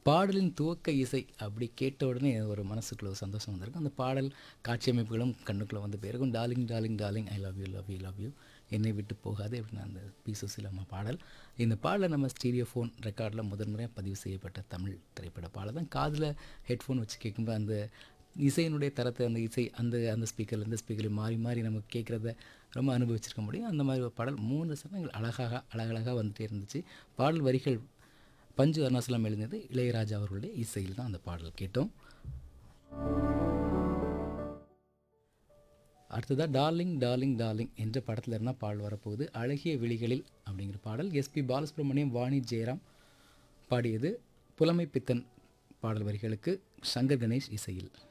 பாடலின் துவக்க இசை அப்படி கேட்ட உடனே ஒரு மனசுக்குள்ள ஒரு சந்தோஷம் வந்திருக்கும் அந்த பாடல் காட்சி அமைப்புகளும் கண்ணுக்குள்ளே வந்து போயிருக்கும் darling darling darling I love you love you love you என்னை விட்டு போகாது அப்படின்னு அந்த பி சுசிலம்மா பாடல் இந்த பாடலை நம்ம ஸ்டீரியோ ஃபோன் ரெக்கார்டில் முதன்முறையாக பதிவு செய்யப்பட்ட தமிழ் திரைப்பட பாடல் தான் காதில் ஹெட்ஃபோன் வச்சு கேட்கும்போது அந்த இசையினுடைய தரத்தை அந்த இசை அந்த அந்த ஸ்பீக்கரில் இந்த ஸ்பீக்கரில் மாறி மாறி நமக்கு கேட்குறத ரொம்ப அனுபவிச்சிருக்க முடியும் அந்த மாதிரி ஒரு பாடல் மூணு சரணங்கள் அழகாக அழகழகாக வந்துட்டே இருந்துச்சு பாடல் வரிகள் பஞ்சு அருணாசலம் எழுந்தது இளையராஜா அவர்களுடைய இசையில் தான் அந்த பாடல் கேட்டோம் அடுத்ததாக டார்லிங் டார்லிங் டார்லிங் என்ற படத்தில் இருந்தால் பாடல் வரப்போகுது அழகிய விழிகளில் அப்படிங்கிற பாடல் எஸ்பி பாலசுப்ரமணியம் வாணி ஜெயராம் பாடியது புலமை பித்தன் பாடல் வரிகளுக்கு சங்கர் கணேஷ் இசையில்